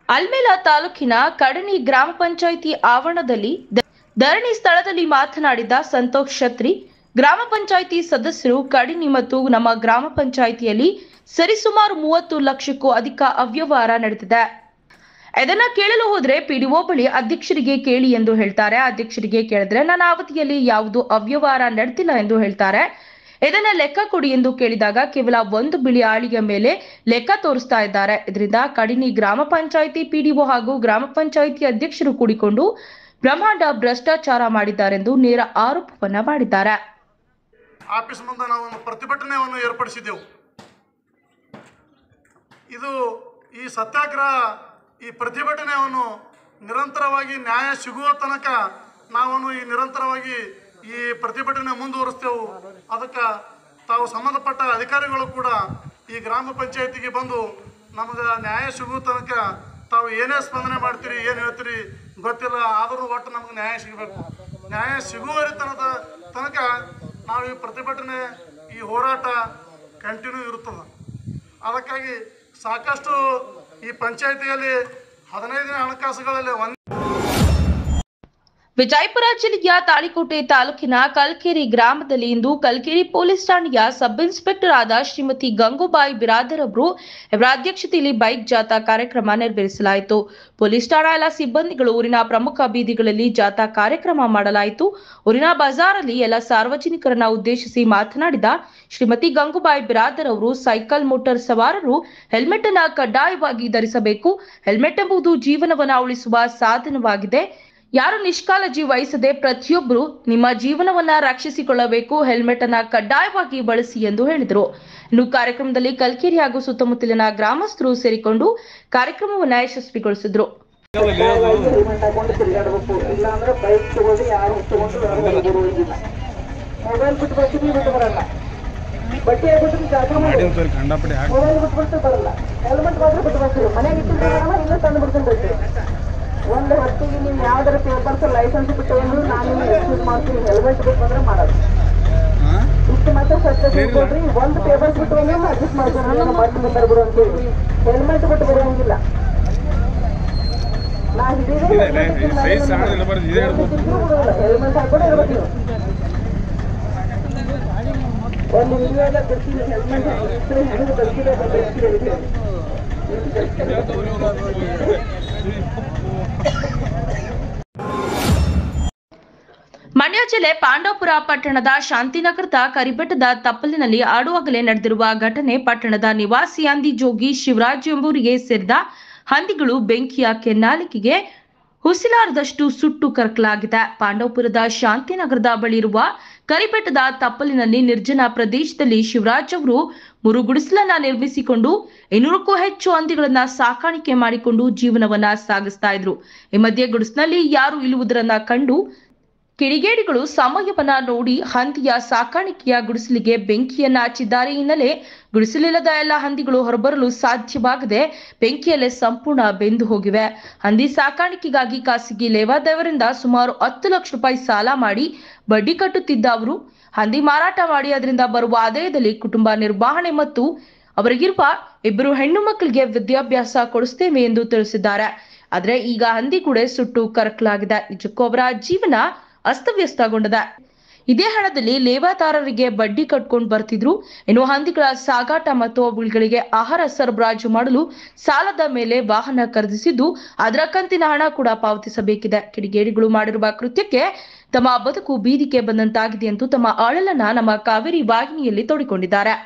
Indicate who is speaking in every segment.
Speaker 1: ಅಲ್ಮೇಲ ತಾಲೂಕಿನ ಕಡಣಿ ಗ್ರಾಮ ಪಂಚಾಯಿತಿ ಆವರಣದಲ್ಲಿ ದ- ಧರಣಿ ಸ್ಥಳದಲ್ಲಿ ಮಾತನಾಡಿದ ಸಂತೋಷ್ ಛತ್ರಿ ಗ್ರಾಮ ಪಂಚಾಯಿತಿ ಸದಸ್ಯರು ಕಡಿನಿ ಮತ್ತು ನಮ್ಮ ಗ್ರಾಮ ಪಂಚಾಯಿತಿಯಲ್ಲಿ ಸರಿಸುಮಾರು ಮೂವತ್ತು ಲಕ್ಷಕ್ಕೂ ಅಧಿಕ ಅವ್ಯವಹಾರ ನಡೆದಿದೆ ಇದನ್ನ ಕೇಳಲು ಹೋದ್ರೆ ಪಿಡಿಒ ಬಳಿ ಅಧ್ಯಕ್ಷರಿಗೆ ಕೇಳಿ ಎಂದು ಹೇಳ್ತಾರೆ ಅಧ್ಯಕ್ಷರಿಗೆ ಕೇಳಿದ್ರೆ ನನ್ನ ಅವಧಿಯಲ್ಲಿ ಯಾವುದು ಅವ್ಯವಹಾರ ನಡೆದಿಲ್ಲ ಎಂದು ಹೇಳ್ತಾರೆ ಇದನ್ನ ಲೆಕ್ಕ ಕೊಡಿ ಎಂದು ಕೇಳಿದಾಗ ಕೇವಲ ಒಂದು ಬಿಳಿ ಆಳಿಯ ಮೇಲೆ ಲೆಕ್ಕ ತೋರಿಸ್ತಾ ಇದ್ದಾರೆ ಇದರಿಂದ ಕಡಿನಿ ಗ್ರಾಮ ಪಂಚಾಯಿತಿ ಪಿಡಿಒ ಹಾಗೂ ಗ್ರಾಮ ಪಂಚಾಯಿತಿ ಅಧ್ಯಕ್ಷರು ಕೂಡಿಕೊಂಡು ಬ್ರಹ್ಮಾಂಡ ಭ್ರಷ್ಟಾಚಾರ ಮಾಡಿದ್ದಾರೆಂದು ನೇರ ಆರೋಪವನ್ನ ಮಾಡಿದ್ದಾರೆ
Speaker 2: ಆಫೀಸ್ ಮುಂದೆ ನಾವು ಒಂದು ಪ್ರತಿಭಟನೆಯನ್ನು ಏರ್ಪಡಿಸಿದ್ದೆವು ಇದು ಈ ಸತ್ಯಾಗ್ರಹ ಈ ಪ್ರತಿಭಟನೆಯನ್ನು ನಿರಂತರವಾಗಿ ನ್ಯಾಯ ಸಿಗುವ ತನಕ ನಾವನ್ನು ಈ ನಿರಂತರವಾಗಿ ಈ ಪ್ರತಿಭಟನೆ ಮುಂದುವರಿಸ್ತೇವೆ ಅದಕ್ಕೆ ತಾವು ಸಂಬಂಧಪಟ್ಟ ಅಧಿಕಾರಿಗಳು ಕೂಡ ಈ ಗ್ರಾಮ ಪಂಚಾಯತಿಗೆ ಬಂದು ನಮಗೆ ನ್ಯಾಯ ಸಿಗುವ ತನಕ ತಾವು ಏನೇ ಸ್ಪಂದನೆ ಮಾಡ್ತೀರಿ ಏನು ಹೇಳ್ತೀರಿ ಗೊತ್ತಿಲ್ಲ ಆದರೂ ಒಟ್ಟು ನಮಗೆ ನ್ಯಾಯ ಸಿಗಬೇಕು ನ್ಯಾಯ ಸಿಗುವ ತನಕ ತನಕ ನಾವು ಈ ಪ್ರತಿಭಟನೆ ಈ ಹೋರಾಟ ಕಂಟಿನ್ಯೂ ಇರುತ್ತದೆ ಅದಕ್ಕಾಗಿ ಸಾಕಷ್ಟು ಈ ಪಂಚಾಯಿತಿಯಲ್ಲಿ ಹದಿನೈದನೇ ಹಣಕಾಸುಗಳಲ್ಲಿ ಒಂದು
Speaker 1: ವಿಜಯಪುರ ಜಿಲ್ಲೆಯ ತಾಳಿಕೋಟೆ ತಾಲೂಕಿನ ಕಲ್ಕೆರೆ ಗ್ರಾಮದಲ್ಲಿ ಇಂದು ಕಲ್ಕೆರೆ ಪೊಲೀಸ್ ಠಾಣೆಯ ಸಬ್ ಇನ್ಸ್ಪೆಕ್ಟರ್ ಆದ ಶ್ರೀಮತಿ ಗಂಗೂಬಾಯಿ ಬಿರಾದರ್ ಅವರು ಇವರ ಅಧ್ಯಕ್ಷತೆಯಲ್ಲಿ ಬೈಕ್ ಜಾಥಾ ಕಾರ್ಯಕ್ರಮ ನೆರವೇರಿಸಲಾಯಿತು ಪೊಲೀಸ್ ಠಾಣಾ ಎಲ್ಲ ಸಿಬ್ಬಂದಿಗಳು ಊರಿನ ಪ್ರಮುಖ ಬೀದಿಗಳಲ್ಲಿ ಜಾಥಾ ಕಾರ್ಯಕ್ರಮ ಮಾಡಲಾಯಿತು ಊರಿನ ಬಜಾರಲ್ಲಿ ಎಲ್ಲ ಸಾರ್ವಜನಿಕರನ್ನ ಉದ್ದೇಶಿಸಿ ಮಾತನಾಡಿದ ಶ್ರೀಮತಿ ಗಂಗೂಬಾಯಿ ಬಿರಾದರ್ ಅವರು ಸೈಕಲ್ ಮೋಟಾರ್ ಸವಾರರು ಹೆಲ್ಮೆಟ್ ಅನ್ನ ಕಡ್ಡಾಯವಾಗಿ ಧರಿಸಬೇಕು ಹೆಲ್ಮೆಟ್ ಎಂಬುದು ಜೀವನವನ್ನ ಉಳಿಸುವ ಸಾಧನವಾಗಿದೆ ಯಾರು ನಿಷ್ಕಾಳಜಿ ವಹಿಸದೆ ಪ್ರತಿಯೊಬ್ಬರು ನಿಮ್ಮ ಜೀವನವನ್ನ ರಕ್ಷಿಸಿಕೊಳ್ಳಬೇಕು ಹೆಲ್ಮೆಟ್ ಅನ್ನ ಕಡ್ಡಾಯವಾಗಿ ಬಳಸಿ ಎಂದು ಹೇಳಿದರು ಇನ್ನು ಕಾರ್ಯಕ್ರಮದಲ್ಲಿ ಕಲ್ಕೇರಿ ಹಾಗೂ ಸುತ್ತಮುತ್ತಲಿನ ಗ್ರಾಮಸ್ಥರು ಸೇರಿಕೊಂಡು ಕಾರ್ಯಕ್ರಮವನ್ನ ಯಶಸ್ವಿಗೊಳಿಸಿದ್ರು
Speaker 3: ಹೆಲ್ಮೆಟ್ ಹಾಕೊಂಡು ತಿರುಗಾಡ್ಬೇಕು ಇಲ್ಲ ಅಂದ್ರೆ ಬೈಕ್ ತಗೊಂಡು ಯಾರು ತಗೊಂಡು ಬರುವುದಿಲ್ಲ ಮೊಬೈಲ್ ಬಿಟ್ಟು ಬರ್ತೀವಿ ಬಿಟ್ಟು ಬರಲ್ಲ ಬಟ್ಟೆ ಬಿಟ್ಟು ಜಾತ್ರೆ ಮಾಡಿ ಮೊಬೈಲ್ ಬಿಟ್ಟು ಬಿಟ್ಟು ಬರಲ್ಲ ಹೆಲ್ಮೆಟ್ ಮಾತ್ರ ಬಿಟ್ಟು ಬರ್ತೀವಿ ಮನೆಗೆ ಇಟ್ಟಿದ್ರೆ ಬರಲ್ಲ ಇಲ್ಲ ತಂದು ಬಿಡ್ಕೊಂಡು ಬರ್ತೀವಿ ಒಂದು ಹೊತ್ತಿಗೆ ನೀವು ಯಾವ್ದಾರ ಪೇಪರ್ಸ್ ಲೈಸೆನ್ಸ್ ಬಿಟ್ಟು ಅಂದ್ರೆ ನಾನು ನಿಮ್ಗೆ ಎಕ್ಸ್ಕ್ಯೂಸ್ ಮಾಡ್ತೀವಿ ಹೆಲ್ಮೆಟ್ ಬಿಟ್ಟು ಬಂದ್ರೆ ಮಾಡೋದು ಇಷ್ಟು ಮಾತ್ರ ಸತ್ಯ ತಿಳ್ಕೊಳ್ರಿ ಒಂದು ಪೇಪರ್ಸ್ ಬಿಟ್ಟು ಬಂದ್ರೆ ಅಡ್ಜಸ್ಟ್ ಮಾಡ್ತೀನಿ ನಾನು ಮತ್ತೆ ಬಂದರೆ ಬಿಡು ಅಂತೇಳಿ ಹೆಲ್ಮೆಟ್ ಬಿಟ್ಟು ಬರೋಂಗಿಲ್ಲ ನಾ ಹಿಡಿದ್ರೆ ಹೆಲ್ಮೆಟ್ ಹಾಕೊಂಡು ಇರ್ಬೇಕು ನೀವು ಒಂದು ವಿಡಿಯೋ ಎಲ್ಲ ಬರ್ತೀವಿ ಹೆಲ್ಮೆಟ್ ಹಿಡಿದು ಬರ್ತೀವಿ
Speaker 1: ಮಂಡ್ಯ ಜಿಲ್ಲೆ ಪಾಂಡವಪುರ ಪಟ್ಟಣದ ಶಾಂತಿನಗರದ ಕರಿಬೆಟ್ಟದ ತಪ್ಪಲಿನಲ್ಲಿ ಆಡುವಾಗಲೇ ನಡೆದಿರುವ ಘಟನೆ ಪಟ್ಟಣದ ನಿವಾಸಿ ಹಂದಿ ಜೋಗಿ ಶಿವರಾಜ್ ಎಂಬುವರಿಗೆ ಸೇರಿದ ಹಂದಿಗಳು ಬೆಂಕಿಯ ಕೆನ್ನಾಲಿಕೆಗೆ ಹುಸಿಲಾರದಷ್ಟು ಸುಟ್ಟು ಕರಕಲಾಗಿದೆ ಪಾಂಡವಪುರದ ಶಾಂತಿನಗರದ ಬಳಿ ಇರುವ ಕರಿಬೆಟ್ಟದ ತಪ್ಪಲಿನಲ್ಲಿ ನಿರ್ಜನ ಪ್ರದೇಶದಲ್ಲಿ ಶಿವರಾಜ್ ಅವರು ಮೂರು ಗುಡಿಸಲನ್ನ ನಿರ್ಮಿಸಿಕೊಂಡು ಇನ್ನೂರಕ್ಕೂ ಹೆಚ್ಚು ಹಂದಿಗಳನ್ನ ಸಾಕಾಣಿಕೆ ಮಾಡಿಕೊಂಡು ಜೀವನವನ್ನ ಸಾಗಿಸ್ತಾ ಇದ್ರು ಈ ಮಧ್ಯೆ ಗುಡಿಸಿನಲ್ಲಿ ಯಾರು ಇಲ್ಲುವುದರನ್ನ ಕಂಡು ಕಿಡಿಗೇಡಿಗಳು ಸಮಯವನ್ನ ನೋಡಿ ಹಂದಿಯ ಸಾಕಾಣಿಕೆಯ ಗುಡಿಸಲಿಗೆ ಬೆಂಕಿಯನ್ನ ಹಚ್ಚಿದ್ದಾರೆ ಹಿನ್ನೆಲೆ ಗುಡಿಸಲಿಲ್ಲದ ಎಲ್ಲ ಹಂದಿಗಳು ಹೊರಬರಲು ಸಾಧ್ಯವಾಗದೆ ಬೆಂಕಿಯಲ್ಲೇ ಸಂಪೂರ್ಣ ಬೆಂದು ಹೋಗಿವೆ ಹಂದಿ ಸಾಕಾಣಿಕೆಗಾಗಿ ಖಾಸಗಿ ಲೇವಾದೇವರಿಂದ ಸುಮಾರು ಹತ್ತು ಲಕ್ಷ ರೂಪಾಯಿ ಸಾಲ ಮಾಡಿ ಬಡ್ಡಿ ಕಟ್ಟುತ್ತಿದ್ದ ಅವರು ಹಂದಿ ಮಾರಾಟ ಮಾಡಿ ಅದರಿಂದ ಬರುವ ಆದಾಯದಲ್ಲಿ ಕುಟುಂಬ ನಿರ್ವಹಣೆ ಮತ್ತು ಅವರಿಗಿರುವ ಇಬ್ಬರು ಹೆಣ್ಣು ಮಕ್ಕಳಿಗೆ ವಿದ್ಯಾಭ್ಯಾಸ ಕೊಡಿಸ್ತೇವೆ ಎಂದು ತಿಳಿಸಿದ್ದಾರೆ ಆದ್ರೆ ಈಗ ಹಂದಿ ಕೂಡ ಸುಟ್ಟು ಕರಕಲಾಗಿದೆ ನಿಜಕ್ಕೂ ಅವರ ಜೀವನ ಅಸ್ತವ್ಯಸ್ತಗೊಂಡಿದೆ ಇದೇ ಹಣದಲ್ಲಿ ಲೇವಾದಾರರಿಗೆ ಬಡ್ಡಿ ಕಟ್ಕೊಂಡು ಬರ್ತಿದ್ರು ಇನ್ನು ಹಂದಿಗಳ ಸಾಗಾಟ ಮತ್ತು ಅವುಗಳಿಗೆ ಆಹಾರ ಸರಬರಾಜು ಮಾಡಲು ಸಾಲದ ಮೇಲೆ ವಾಹನ ಖರೀದಿಸಿದ್ದು ಅದರ ಕಂತಿನ ಹಣ ಕೂಡ ಪಾವತಿಸಬೇಕಿದೆ ಕಿಡಿಗೇಡಿಗಳು ಮಾಡಿರುವ ಕೃತ್ಯಕ್ಕೆ ತಮ್ಮ ಬದುಕು ಬೀದಿಗೆ ಬಂದಂತಾಗಿದೆ ಎಂದು ತಮ್ಮ ಅಳಲನ್ನ ನಮ್ಮ ಕಾವೇರಿ ವಾಹಿನಿಯಲ್ಲಿ ತೋಡಿಕೊಂಡಿದ್ದಾರೆ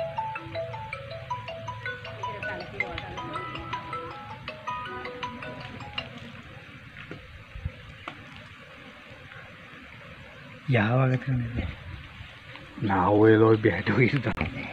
Speaker 4: ಯಾವಾಗ ತಂದಿದೆ ನಾವು ಎಲ್ಲೋ ಭೇಟಿ ಹೋಗಿದ್ದ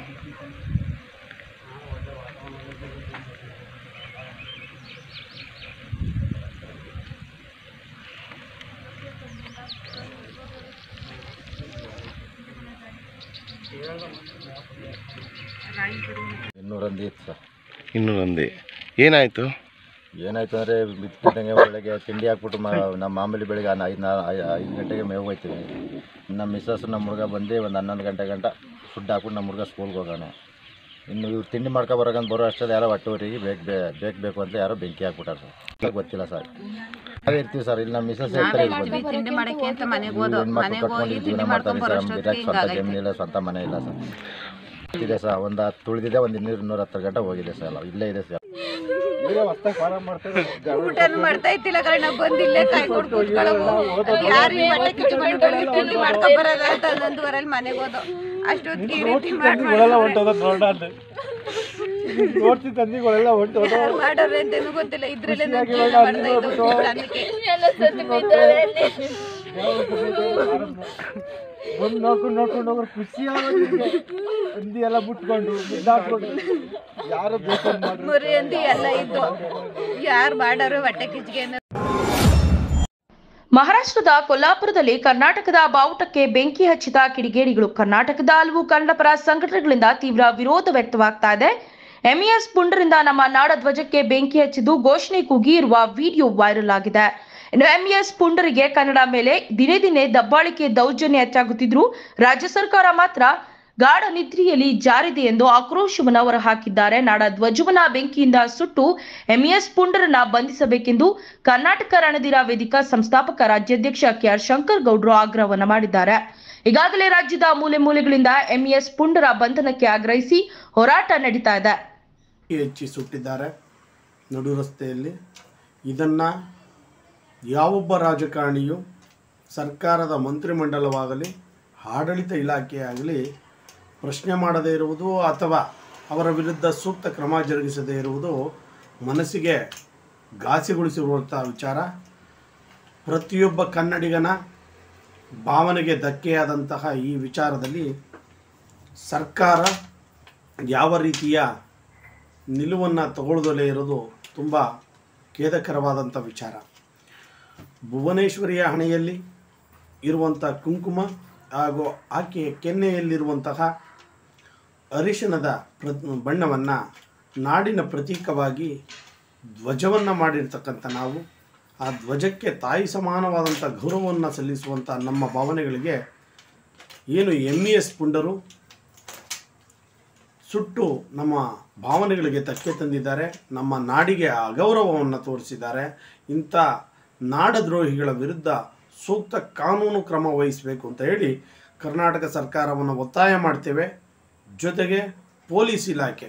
Speaker 5: ಇನ್ನೂರೊಂದು ಇತ್ತು ಸರ್
Speaker 6: ಇನ್ನೊಂದು ಏನಾಯಿತು
Speaker 5: ಏನಾಯ್ತು ಅಂದರೆ ಬಿತ್ತಿದಂಗೆ ಒಳಗೆ ತಿಂಡಿ ಹಾಕ್ಬಿಟ್ಟು ಮ ನಮ್ಮ ಮಾಮೂಲಿ ಬೆಳಿಗ್ಗೆ ನಾ- ಐದು ನಾ ಐ- ಐದು ಗಂಟೆಗೆ ಮೇವು ಹೋಯ್ತೀವಿ ನಮ್ಮ ಮಿಸ್ಸಸ್ ನಮ್ಮ ಹುಡುಗ ಬಂದು ಒಂದು ಹನ್ನೊಂದು ಗಂಟೆ ಗಂಟ ಫುಡ್ ಹಾಕ್ಬಿಟ್ಟು ನಮ್ಮ ಹುಡುಗ ಸ್ಕೂಲ್ಗೆ ಹೋಗೋಣ ಇನ್ನು ಇವ್ರು ತಿಂಡಿ ಮಾಡ್ಕೊ ಬರೋಕಂತ ಬರೋ ಅಷ್ಟರಲ್ಲಿ ಯಾರೋ ಹೊಟ್ಟೆವರಿಗೆ ಬೇಕು ಬೇಕು ಬೇಕು ಅಂತ ಯಾರೋ ಬೆಂಕಿ ಹಾಕ್ಬಿಟ್ಟಾರೆ ಸರ್ ಗೊತ್ತಿಲ್ಲ ಸರ್ ನಾವೇ ಇರ್ತೀವಿ ಸರ್ ಇಲ್ಲಿ ನಮ್ಮ ಮಿಸಸ್ ಇರ್ತಾರೆ ಇಲ್ಲಿ ಬಂದು.
Speaker 7: ಮಾಡ್ತೀವಿ ತಿಂಡಿ ಮಾಡಕ್ಕೆ ಅಂತ ಮನೆಗೆ
Speaker 5: ಇವ್ರು
Speaker 7: ಹೋದೋ
Speaker 5: ಹೆಣ್ಮಕ್ಳು
Speaker 7: ಮನೆಗೆ
Speaker 5: ಕಟ್ಕೊಂಡು
Speaker 7: ಹೋಗಿ
Speaker 5: ಜೀವನ
Speaker 7: ತಿಂಡಿ
Speaker 5: ಮಾಡ್ತಾರೆ
Speaker 7: ಮಾಡ್ಕೊಂಡು
Speaker 5: ಸರ್
Speaker 7: ಬರೋಷ್ಟೊತ್ತಿಗೆ
Speaker 5: ಇರಕ್ಕೆ ಸ್ವಂತ
Speaker 7: ಹಿಂಗಾಗೈತೆ
Speaker 5: ಜಮೀನು ಇಲ್ಲ ಸ್ವಂತ ಮನೆ ಇಲ್ಲ ಸರ್ ಇದೆ ಸರ್ ಒಂದು ಹತ್ತು ಉಳಿದಿದೆ ಒಂದು ಇನ್ನೂರು ಇನ್ನೂರ ಹತ್ತು ಗಂಟೆ ಹೋಗಿದೆ ಸರ್ ಎಲ್ಲ ಇಲ್ಲೇ ಇದೆ ಸರ್
Speaker 7: ಊಟನೂ ಮಾಡ್ತಾ ಇತ್ತಿಲ್ಲ ಕಡೆ ನಾವು ಬಂದಿಲ್ಲೇ ಕಾಯ್ಕೊಂಡು ಕೂತ್ಕೊಳ್ಳೋವು ಯಾರು ಈ ಬಟ್ಟೆ ಕಿಚ್ಕೊಂಡ್ಗಳಿಗೆ ತಿಂಡಿ ಮಾಡ್ಕೊಂಡ್ ಬರೋದ ಅಂತ ಹನ್ನೊಂದುವರೆಲ್ಲಿ ಮನೆಗೆ ಹೋದೋ ಅಷ್ಟೊತ್ತಿಗೆ ಈ ರೀತಿ ಮಾಡಿ
Speaker 4: ನೋಡ್ತಿ ತಂದಿಗಳೆಲ್ಲ ಹೊಂಟು
Speaker 7: ಯಾರು ಮಾಡೋರು ಅಂತೇನು ಗೊತ್ತಿಲ್ಲ ಇದ್ರಲ್ಲೇ ನಾವು ಜೀವನ ಮಾಡ್ತಾ ಇದ್ದೋ ಅನ್ನಕ್ಕೆ
Speaker 4: ಬಂದು ನೋಡ್ಕೊಂಡು ನೋಡ್ಕೊಂಡು ಹೋಗ್ರೆ ಖುಷಿ ಆಗೋದಿದೆ ಹಂದಿ ಎಲ್ಲ ಬಿಟ್ಕೊಂಡು ಬಿದ್ದಾಡ್ಕೊಂಡು ಯಾರು ಬೇಕು ಅಂತ ಮಾಡ್ರಿ
Speaker 7: ಮುರಿ ಅಂದಿ ಎಲ್ಲ ಇದ್ದು ಯಾರು ಮಾಡೋರು ಹೊಟ್ಟೆ ಕಿಚ್ಗೆ ಅನ್ನೋ
Speaker 1: ಮಹಾರಾಷ್ಟ್ರದ ಕೊಲ್ಲಾಪುರದಲ್ಲಿ ಕರ್ನಾಟಕದ ಬಾವುಟಕ್ಕೆ ಬೆಂಕಿ ಹಚ್ಚಿದ ಕಿಡಿಗೇಡಿಗಳು ಕರ್ನಾಟಕದ ಹಲವು ಕನ್ನಡಪರ ಸಂಘಟನೆಗಳಿಂದ ತೀವ್ರ ವಿರೋಧ ವ್ಯಕ್ತವಾಗ್ತಾ ಇದೆ ಎಂಇಎಸ್ ಪುಂಡರಿಂದ ನಮ್ಮ ನಾಡ ಧ್ವಜಕ್ಕೆ ಬೆಂಕಿ ಹಚ್ಚಿದ್ದು ಘೋಷಣೆ ಕೂಗಿ ಇರುವ ವಿಡಿಯೋ ವೈರಲ್ ಆಗಿದೆ ಇನ್ನು ಎಂಇಎಸ್ ಪುಂಡರಿಗೆ ಕನ್ನಡ ಮೇಲೆ ದಿನೇ ದಿನೇ ದಬ್ಬಾಳಿಕೆ ದೌರ್ಜನ್ಯ ಹೆಚ್ಚಾಗುತ್ತಿದ್ರು ರಾಜ್ಯ ಸರ್ಕಾರ ಮಾತ್ರ ಗಾಢ ನಿದ್ರೆಯಲ್ಲಿ ಜಾರಿದೆ ಎಂದು ಆಕ್ರೋಶವನ್ನು ಹೊರಹಾಕಿದ್ದಾರೆ ನಾಡ ಧ್ವಜವನ್ನ ಬೆಂಕಿಯಿಂದ ಸುಟ್ಟು ಎಂಇಎಸ್ ಪುಂಡರನ್ನ ಬಂಧಿಸಬೇಕೆಂದು ಕರ್ನಾಟಕ ರಣಧೀರ ವೇದಿಕಾ ಸಂಸ್ಥಾಪಕ ರಾಜ್ಯಾಧ್ಯಕ್ಷ ಕೆಆರ್ ಶಂಕರ್ ಗೌಡ್ರು ಆಗ್ರಹವನ್ನ ಮಾಡಿದ್ದಾರೆ ಈಗಾಗಲೇ ರಾಜ್ಯದ ಮೂಲೆ ಮೂಲೆಗಳಿಂದ ಎಂಇಎಸ್ ಪುಂಡರ ಬಂಧನಕ್ಕೆ ಆಗ್ರಹಿಸಿ ಹೋರಾಟ ನಡೀತಾ ಇದೆ
Speaker 2: ಹೆಚ್ಚಿ ಸುಟ್ಟಿದ್ದಾರೆ ನಡು ರಸ್ತೆಯಲ್ಲಿ ಇದನ್ನು ಯಾವೊಬ್ಬ ರಾಜಕಾರಣಿಯು ಸರ್ಕಾರದ ಮಂತ್ರಿಮಂಡಲವಾಗಲಿ ಆಡಳಿತ ಇಲಾಖೆಯಾಗಲಿ ಪ್ರಶ್ನೆ ಮಾಡದೇ ಇರುವುದು ಅಥವಾ ಅವರ ವಿರುದ್ಧ ಸೂಕ್ತ ಕ್ರಮ ಜರುಗಿಸದೇ ಇರುವುದು ಮನಸ್ಸಿಗೆ ಘಾಸಿಗೊಳಿಸಿರುವಂಥ ವಿಚಾರ ಪ್ರತಿಯೊಬ್ಬ ಕನ್ನಡಿಗನ ಭಾವನೆಗೆ ಧಕ್ಕೆಯಾದಂತಹ ಈ ವಿಚಾರದಲ್ಲಿ ಸರ್ಕಾರ ಯಾವ ರೀತಿಯ ನಿಲುವನ್ನು ತಗೊಳ್ಳದಲೇ ಇರೋದು ತುಂಬ ಖೇದಕರವಾದಂಥ ವಿಚಾರ ಭುವನೇಶ್ವರಿಯ ಹಣೆಯಲ್ಲಿ ಇರುವಂಥ ಕುಂಕುಮ ಹಾಗೂ ಆಕೆಯ ಕೆನ್ನೆಯಲ್ಲಿರುವಂತಹ ಅರಿಶಿಣದ ಪ್ರ ಬಣ್ಣವನ್ನು ನಾಡಿನ ಪ್ರತೀಕವಾಗಿ ಧ್ವಜವನ್ನು ಮಾಡಿರ್ತಕ್ಕಂಥ ನಾವು ಆ ಧ್ವಜಕ್ಕೆ ತಾಯಿ ಸಮಾನವಾದಂಥ ಗೌರವವನ್ನು ಸಲ್ಲಿಸುವಂಥ ನಮ್ಮ ಭಾವನೆಗಳಿಗೆ ಏನು ಎಮ್ ಇ ಎಸ್ ಪುಂಡರು ಸುಟ್ಟು ನಮ್ಮ ಭಾವನೆಗಳಿಗೆ ಧಕ್ಕೆ ತಂದಿದ್ದಾರೆ ನಮ್ಮ ನಾಡಿಗೆ ಅಗೌರವವನ್ನು ತೋರಿಸಿದ್ದಾರೆ ಇಂಥ ನಾಡದ್ರೋಹಿಗಳ ವಿರುದ್ಧ ಸೂಕ್ತ ಕಾನೂನು ಕ್ರಮ ವಹಿಸಬೇಕು ಅಂತ ಹೇಳಿ ಕರ್ನಾಟಕ ಸರ್ಕಾರವನ್ನು ಒತ್ತಾಯ ಮಾಡ್ತೇವೆ ಜೊತೆಗೆ ಪೊಲೀಸ್ ಇಲಾಖೆ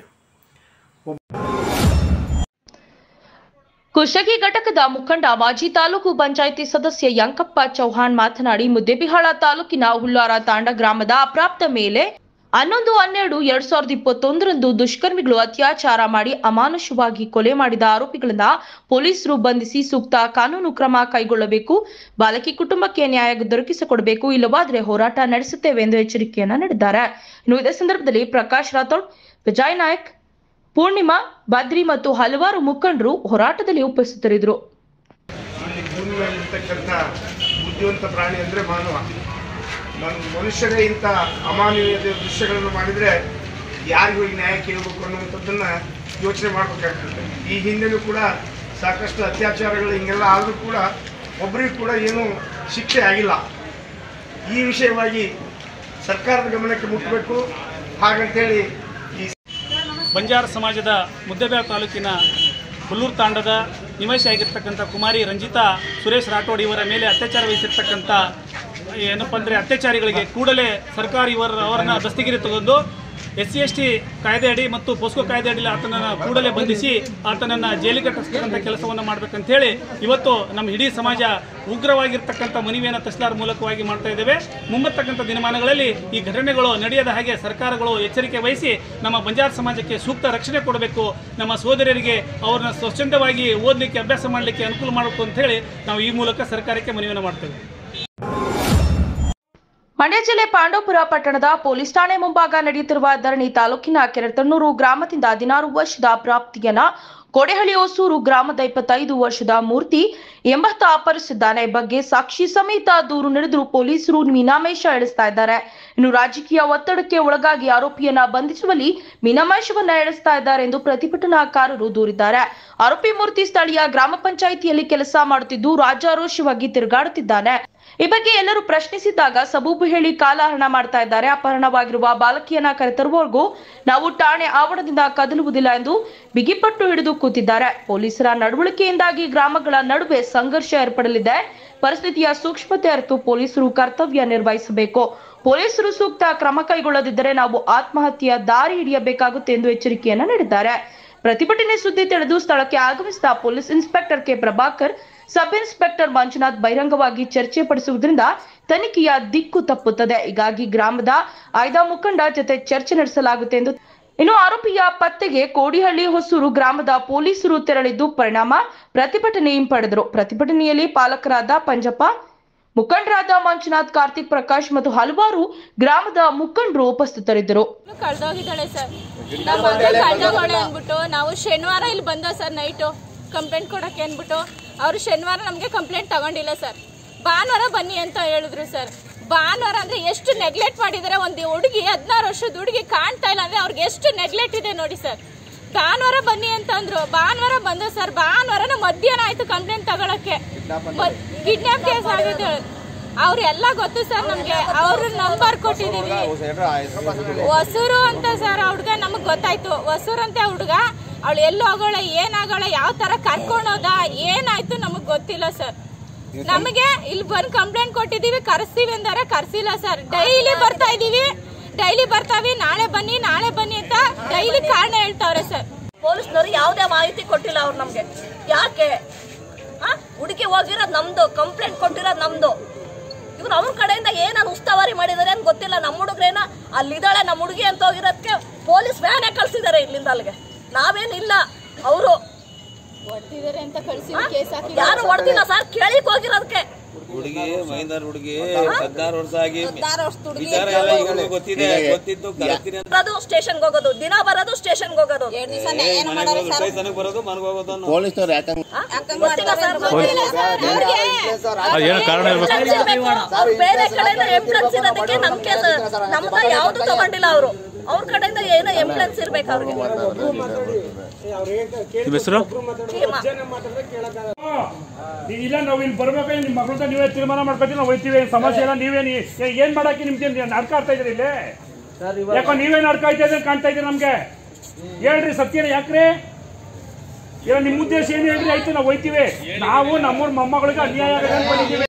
Speaker 1: ಕುಷ್ಟಗಿ ಘಟಕದ ಮುಖಂಡ ಮಾಜಿ ತಾಲೂಕು ಪಂಚಾಯಿತಿ ಸದಸ್ಯ ಯಂಕಪ್ಪ ಚೌಹಾಣ್ ಮಾತನಾಡಿ ಮುದ್ದೇಬಿಹಾಳ ತಾಲೂಕಿನ ಹುಲ್ಲಾರ ತಾಂಡ ಗ್ರಾಮದ ಅಪ್ರಾಪ್ತ ಮೇಲೆ ಹನ್ನೊಂದು ಹನ್ನೆರಡು ಎರಡ್ ಸಾವಿರದ ಇಪ್ಪತ್ತೊಂದರಂದು ದುಷ್ಕರ್ಮಿಗಳು ಅತ್ಯಾಚಾರ ಮಾಡಿ ಅಮಾನುಷವಾಗಿ ಕೊಲೆ ಮಾಡಿದ ಆರೋಪಿಗಳನ್ನ ಪೊಲೀಸರು ಬಂಧಿಸಿ ಸೂಕ್ತ ಕಾನೂನು ಕ್ರಮ ಕೈಗೊಳ್ಳಬೇಕು ಬಾಲಕಿ ಕುಟುಂಬಕ್ಕೆ ನ್ಯಾಯ ದೊರಕಿಸಿಕೊಡಬೇಕು ಇಲ್ಲವಾದರೆ ಹೋರಾಟ ನಡೆಸುತ್ತೇವೆ ಎಂದು ಎಚ್ಚರಿಕೆಯನ್ನ ನೀಡಿದ್ದಾರೆ ಇನ್ನು ಇದೇ ಸಂದರ್ಭದಲ್ಲಿ ಪ್ರಕಾಶ್ ರಾಥೋಡ್ ವಿಜಯ್ ನಾಯಕ್ ಪೂರ್ಣಿಮಾ ಬದ್ರಿ ಮತ್ತು ಹಲವಾರು ಮುಖಂಡರು ಹೋರಾಟದಲ್ಲಿ ಉಪಸ್ಥಿತರಿದ್ದರು
Speaker 8: ಇಲ್ಲಿ ಭೂಮಿ ಮೇಲಿರ್ತಕ್ಕಂಥ ಬುದ್ಧಿವಂತ ಪ್ರಾಣಿ ಅಂದರೆ ಮಾನವ ಮನ್ ಮನುಷ್ಯರೇ ಇಂಥ ಅಮಾನವೀಯ ದೃಶ್ಯಗಳನ್ನು ಮಾಡಿದರೆ ಯಾರಿಗೂ ಈ ನ್ಯಾಯ ಕೇಳಬೇಕು ಅನ್ನುವಂಥದ್ದನ್ನು ಯೋಚನೆ ಮಾಡಬೇಕಾಗ್ತದೆ ಈ ಹಿಂದೆನೂ ಕೂಡ ಸಾಕಷ್ಟು ಅತ್ಯಾಚಾರಗಳು ಹಿಂಗೆಲ್ಲ ಆದರೂ ಕೂಡ ಒಬ್ಬರಿಗೂ ಕೂಡ ಏನೂ ಶಿಕ್ಷೆ ಆಗಿಲ್ಲ ಈ ವಿಷಯವಾಗಿ ಸರ್ಕಾರದ ಗಮನಕ್ಕೆ ಮುಟ್ಟಬೇಕು ಹಾಗಂತೇಳಿ ಈ
Speaker 9: ಬಂಜಾರ ಸಮಾಜದ ಮುದ್ದೆಬೇಳ ತಾಲೂಕಿನ ಹುಲ್ಲೂರು ತಾಂಡದ ನಿವಾಸಿಯಾಗಿರ್ತಕ್ಕಂಥ ಕುಮಾರಿ ರಂಜಿತಾ ಸುರೇಶ್ ರಾಠೋಡ್ ಇವರ ಮೇಲೆ ಅತ್ಯಾಚಾರ ವಹಿಸಿರ್ತಕ್ಕಂಥ ಏನಪ್ಪ ಅಂದರೆ ಅತ್ಯಾಚಾರಿಗಳಿಗೆ ಕೂಡಲೇ ಸರ್ಕಾರ ಇವರ ಅವರನ್ನು ದಸ್ತಗಿರಿ ತೆಗೆದು ಎಸ್ ಸಿ ಎಸ್ ಟಿ ಕಾಯ್ದೆ ಅಡಿ ಮತ್ತು ಪೋಸ್ಕೋ ಕಾಯ್ದೆ ಅಡಿಯಲ್ಲಿ ಆತನನ್ನು ಕೂಡಲೇ ಬಂಧಿಸಿ ಆತನನ್ನು ಜೈಲಿಗೆ ಕಟ್ಟಿಸ್ತಕ್ಕಂಥ ಕೆಲಸವನ್ನು ಮಾಡಬೇಕಂತೇಳಿ ಇವತ್ತು ನಮ್ಮ ಇಡೀ ಸಮಾಜ ಉಗ್ರವಾಗಿರ್ತಕ್ಕಂಥ ಮನವಿಯನ್ನು ತಹಸೀಲ್ದಾರ್ ಮೂಲಕವಾಗಿ ಮಾಡ್ತಾ ಇದ್ದೇವೆ ಮುಂಬರ್ತಕ್ಕಂಥ ದಿನಮಾನಗಳಲ್ಲಿ ಈ ಘಟನೆಗಳು ನಡೆಯದ ಹಾಗೆ ಸರ್ಕಾರಗಳು ಎಚ್ಚರಿಕೆ ವಹಿಸಿ ನಮ್ಮ ಬಂಜಾರ ಸಮಾಜಕ್ಕೆ ಸೂಕ್ತ ರಕ್ಷಣೆ ಕೊಡಬೇಕು ನಮ್ಮ ಸೋದರಿಯರಿಗೆ ಅವ್ರನ್ನ ಸ್ವಚ್ಛಂದವಾಗಿ ಓದಲಿಕ್ಕೆ ಅಭ್ಯಾಸ ಮಾಡಲಿಕ್ಕೆ ಅನುಕೂಲ ಮಾಡಬೇಕು ಅಂತ ಹೇಳಿ ನಾವು ಈ ಮೂಲಕ ಸರ್ಕಾರಕ್ಕೆ ಮನವಿಯನ್ನು ಮಾಡ್ತೇವೆ
Speaker 1: ಮಂಡ್ಯ ಜಿಲ್ಲೆ ಪಾಂಡವಪುರ ಪಟ್ಟಣದ ಪೊಲೀಸ್ ಠಾಣೆ ಮುಂಭಾಗ ನಡೆಯುತ್ತಿರುವ ಧರಣಿ ತಾಲೂಕಿನ ಕೆರೆತಣ್ಣೂರು ಗ್ರಾಮದಿಂದ ಹದಿನಾರು ವರ್ಷದ ಪ್ರಾಪ್ತಿಯನ್ನ ಕೋಡೆಹಳ್ಳಿ ಹೊಸೂರು ಗ್ರಾಮದ ಇಪ್ಪತ್ತೈದು ವರ್ಷದ ಮೂರ್ತಿ ಎಂಬತ್ತ ಅಪಹರಿಸಿದ್ದಾನೆ ಈ ಬಗ್ಗೆ ಸಾಕ್ಷಿ ಸಮೇತ ದೂರು ನಡೆದರೂ ಪೊಲೀಸರು ಮೀನಾಮೇಷ ಎಳಿಸ್ತಾ ಇದ್ದಾರೆ ಇನ್ನು ರಾಜಕೀಯ ಒತ್ತಡಕ್ಕೆ ಒಳಗಾಗಿ ಆರೋಪಿಯನ್ನ ಬಂಧಿಸುವಲ್ಲಿ ಮೀನಾಮೇಷವನ್ನ ಎಳಿಸ್ತಾ ಇದ್ದಾರೆ ಎಂದು ಪ್ರತಿಭಟನಾಕಾರರು ದೂರಿದ್ದಾರೆ ಆರೋಪಿ ಮೂರ್ತಿ ಸ್ಥಳೀಯ ಗ್ರಾಮ ಪಂಚಾಯಿತಿಯಲ್ಲಿ ಕೆಲಸ ಮಾಡುತ್ತಿದ್ದು ರಾಜಾರೋಷವಾಗಿ ತಿರುಗಾಡುತ್ತಿದ್ದಾನೆ ಈ ಬಗ್ಗೆ ಎಲ್ಲರೂ ಪ್ರಶ್ನಿಸಿದಾಗ ಸಬೂಬು ಹೇಳಿ ಕಾಲಹರಣ ಮಾಡ್ತಾ ಇದ್ದಾರೆ ಅಪಹರಣವಾಗಿರುವ ಬಾಲಕಿಯನ್ನ ಕರೆತರುವವರೆಗೂ ನಾವು ಠಾಣೆ ಆವರಣದಿಂದ ಕದಲುವುದಿಲ್ಲ ಎಂದು ಬಿಗಿಪಟ್ಟು ಹಿಡಿದು ಕೂತಿದ್ದಾರೆ ಪೊಲೀಸರ ನಡವಳಿಕೆಯಿಂದಾಗಿ ಗ್ರಾಮಗಳ ನಡುವೆ ಸಂಘರ್ಷ ಏರ್ಪಡಲಿದೆ ಪರಿಸ್ಥಿತಿಯ ಸೂಕ್ಷ್ಮತೆ ಅರಿತು ಪೊಲೀಸರು ಕರ್ತವ್ಯ ನಿರ್ವಹಿಸಬೇಕು ಪೊಲೀಸರು ಸೂಕ್ತ ಕ್ರಮ ಕೈಗೊಳ್ಳದಿದ್ದರೆ ನಾವು ಆತ್ಮಹತ್ಯೆಯ ದಾರಿ ಹಿಡಿಯಬೇಕಾಗುತ್ತೆ ಎಂದು ಎಚ್ಚರಿಕೆಯನ್ನ ನೀಡಿದ್ದಾರೆ ಪ್ರತಿಭಟನೆ ಸುದ್ದಿ ತಿಳಿದು ಸ್ಥಳಕ್ಕೆ ಆಗಮಿಸಿದ police inspector K Prabhakar sub inspector Manjunath ಬಹಿರಂಗವಾಗಿ ಚರ್ಚೆ ಪಡಿಸುವುದರಿಂದ ತನಿಖೆಯ ದಿಕ್ಕು ತಪ್ಪುತ್ತದೆ ಹೀಗಾಗಿ ಗ್ರಾಮದ ಆಯ್ದ ಮುಖಂಡ ಜೊತೆ ಚರ್ಚೆ ನಡೆಸಲಾಗುತ್ತೆ ಎಂದು ಇನ್ನು ಆರೋಪಿಯ ಪತ್ತೆಗೆ ಕೋಡಿಹಳ್ಳಿ ಹೊಸೂರು ಗ್ರಾಮದ ಪೊಲೀಸರು ತೆರಳಿದ್ದು ಪರಿಣಾಮ ಪ್ರತಿಭಟನೆ ಹಿಂಪಡೆದರು ಪ್ರತಿಭಟನೆಯಲ್ಲಿ ಪಾಲಕರಾದ ಪಂಜಪ್ಪ ಮುಖಂಡರಾದ ಮಂಜುನಾಥ್ ಕಾರ್ತಿಕ್ ಪ್ರಕಾಶ್ ಮತ್ತು ಹಲವಾರು ಗ್ರಾಮದ ಮುಖಂಡರು ಉಪಸ್ಥಿತರಿದ್ದರು
Speaker 10: ಕಳ್ದೋಗಿದ್ದಾಳೆ ಸರ್ ನಮ್ಮ ಮಗಳು ಕಳ್ದೋಗೋಳೆ ಅಂದ್ಬಿಟ್ಟು ನಾವು ಶನಿವಾರ ಇಲ್ಲಿ ಬಂದ ಸರ್ ನೈಟು ಕಂಪ್ಲೇಂಟ್ ಕೊಡಕ್ಕೆ ಅಂದ್ಬಿಟ್ಟು ಅವರು ಶನಿವಾರ ನಮಗೆ ಕಂಪ್ಲೇಂಟ್ ತಗೊಂಡಿಲ್ಲ ಸರ್ ಭಾನುವಾರ ಬನ್ನಿ ಅಂತ ಹೇಳಿದ್ರು ಸರ್ ಭಾನುವಾರ ಅಂದ್ರೆ ಎಷ್ಟು ನೆಗ್ಲೆಕ್ಟ್ ಮಾಡಿದ್ದಾರೆ ಒಂದು ಹುಡುಗಿ ಹದಿನಾರು ವರ್ಷದ ಹುಡುಗಿ ಕಾಣ್ತಾ ಇಲ್ಲ ಅಂದ್ರೆ ಅವ್ರಿಗೆ ಎಷ್ಟು ನೆಗ್ಲೆಕ್ಟ್ ಇದೆ ನೋಡಿ ಸರ್ ಭಾನುವಾರ ಬನ್ನಿ ಅಂತ ಅಂದ್ರು ಭಾನುವಾರ ಬಂದ ಸರ್ ಭಾನುವಾರನ ಮಧ್ಯಾಹ್ನ ಆಯ್ತು ಕಂಪ್ಲೇಂಟ್ ತಗೊಳಕ್ಕೆ ಕಿಡ್ನಾಪ್ ಕೇಸ್ ಆಗಿದೆ ಅವ್ರೆಲ್ಲ ಗೊತ್ತು ಸರ್ ನಮ್ಗೆ ಅವ್ರ ನಂಬರ್ ಕೊಟ್ಟಿದೀವಿ ಹೊಸೂರು ಅಂತ ಸರ್ ಆ ಹುಡ್ಗ ನಮಗ್ ಗೊತ್ತಾಯ್ತು ಹೊಸೂರು ಅಂತ ಹುಡ್ಗ ಅವಳು ಎಲ್ಲಿ ಹೋಗೋಳ ಏನಾಗೋಳ ಯಾವ ತರ ಕರ್ಕೊಂಡೋದ ಏನಾಯ್ತು ನಮಗ್ ಗೊತ್ತಿಲ್ಲ ಸರ್ ನಮಗೆ ಇಲ್ಲಿ ಬಂದ್ ಕಂಪ್ಲೇಂಟ್ ಕೊಟ್ಟಿದೀವಿ ಕರೆಸ್ತೀವಿ ಅಂದಾರೆ ಕರ್ಸಿಲ್ಲ ಸರ್ ಡೈಲಿ ಬರ್ತಾ ಇದೀವಿ ಡೈಲಿ ಬರ್ತಾವಿ ನಾಳೆ ಬನ್ನಿ ನಾಳೆ ಬನ್ನಿ ಅಂತ ಡೈಲಿ ಕಾರಣ ಹೇಳ್ತಾವ್ರೆ ಸರ್
Speaker 11: ಪೊಲೀಸ್ನವರು ಯಾವುದೇ ಮಾಹಿತಿ ಕೊಟ್ಟಿಲ್ಲ ಅವ್ರು ನಮ್ಗೆ ಯಾಕೆ ಆ? ಹುಡುಗಿ ಹೋಗಿರೋದು ನಮ್ದು ಕಂಪ್ಲೇಂಟ್ ಕೊಟ್ಟಿರೋದು ನಮ್ದು ಇವ್ರು ಅವ್ರ ಕಡೆಯಿಂದ ಏನಾದ್ರು ಉಸ್ತುವಾರಿ ಮಾಡಿದಾರೆ ಅಂತ ಗೊತ್ತಿಲ್ಲ ನಮ್ಮ ಹುಡುಗ್ರೇನ ಅಲ್ಲಿದ್ದಾಳೆ ನಮ್ಮ ಹುಡುಗಿ ಅಂತ ಹೋಗಿರೋದಕ್ಕೆ ಪೊಲೀಸ್ ವ್ಯಾನೇ ಕಳ್ಸಿದ್ದಾರೆ ಇಲ್ಲಿಂದ ಅಲ್ಲಿಗೆ ನಾವೇನಿಲ್ಲ ಅವರು
Speaker 10: ಹೊಡ್ತಿದಾರೆ ಅಂತ ಕಳ್ಸಿವಿ ಕೇಸ್ ಹಾಕಿ
Speaker 11: ಯಾರು ಹೊಡೆದಿಲ್ಲ ಸರ್ ಕೇಳಿಕ್ ಹೋಗಿರೋದಕ್ಕೆ
Speaker 12: ಹುಡುಗಿ ಮೈದಾನ ಹುಡುಗಿ ಹದಿನಾರು ವರ್ಷ ಆಗಿ
Speaker 11: ಹದಿನಾರು ವರ್ಷದ ಹುಡುಗಿ
Speaker 12: ವಿಚಾರ ಎಲ್ಲ ಈಗ ಗೊತ್ತಿದೆ ಗೊತ್ತಿದ್ದು ಕರೆಸ್ತೀನಿ ಅಂತ
Speaker 11: ಬರೋದು ಸ್ಟೇಷನ್ಗೆ ಹೋಗೋದು ದಿನ ಬರೋದು ಸ್ಟೇಷನ್ಗೆ ಹೋಗೋದು
Speaker 12: ಸ್ಟೇಷನ್ಗೆ ಬರೋದು ಮನೆಗೆ ಹೋಗೋದು ಅನ್ನೋ.
Speaker 6: ಪೊಲೀಸ್ನವ್ರು ಯಾಕಂದ್ರೆ
Speaker 11: ಗೊತ್ತಿಲ್ಲ ಸರ್ ಗೊತ್ತಿಲ್ಲ ಸರ್
Speaker 6: ಏನು ಕಾರಣ ಇರ್ಬೇಕು
Speaker 11: ಅವ್ರು ಬೇರೆ ಕಡೆಯಿಂದ ಎಂಪ್ಲಾನ್ಸ್ ಇರೋದಕ್ಕೆ ನಮ್ ಕೇಸ್ ನಮ್ದ ಯಾವ್ದು ತಗೊಂಡಿಲ್ಲ ಅವರು ಅವ್ರ ಕಡೆಯಿಂದ ಏನೋ ಎಂಪ್ಲಾನ್ಸ್ ಇರ್ಬೇಕು ಅವ್ರಿಗೆ
Speaker 9: ನಿಮ್ಮ ಹೆಸರು
Speaker 11: ಭೀಮಾ.
Speaker 9: ಇಲ್ಲ ನಾವು ಇಲ್ಲಿ ಬರ್ಬೇಕಾದ್ರೆ ನಿಮ್ಮ ಮಗಳನ್ನ ನೀವೇ ತೀರ್ಮಾನ ಮಾಡ್ಕೊತೀವಿ ನಾವು ಹೋಯ್ತೀವಿ ಏನ್ ಸಮಸ್ಯೆ ಇಲ್ಲ ನೀವೇ ನೀ- ಏ- ಏನ್ ಮಾಡಕ್ಕೆ ನಿಮ್ಗೆ ನಡ್ಕ ಆಡ್ತಾ ಇದ್ರಿ ಇಲ್ಲಿ ಯಾಕೋ ನೀವೇ ನಡ್ಕ ಆಯ್ತಾ ಇದ್ರೆ ಕಾಣ್ತಾ ಇದ್ದೀರಿ ನಮ್ಗೆ ಹೇಳ್ರಿ ಸತ್ಯನ ಯಾಕ್ರಿ ಇಲ್ಲ ನಿಮ್ಮ ಉದ್ದೇಶ ಏನು ಹೇಳ್ರಿ ಆಯ್ತು ನಾವು ಹೋಯ್ತೀವಿ ನಾವು ನಮ್ಮೂರ್ ಮೊಮ್ಮಗಳಿಗೆ ಅನ್ಯಾಯ ಆಗದೆ ಅನ್ಕೊಂಡಿದ್ದೀವಿ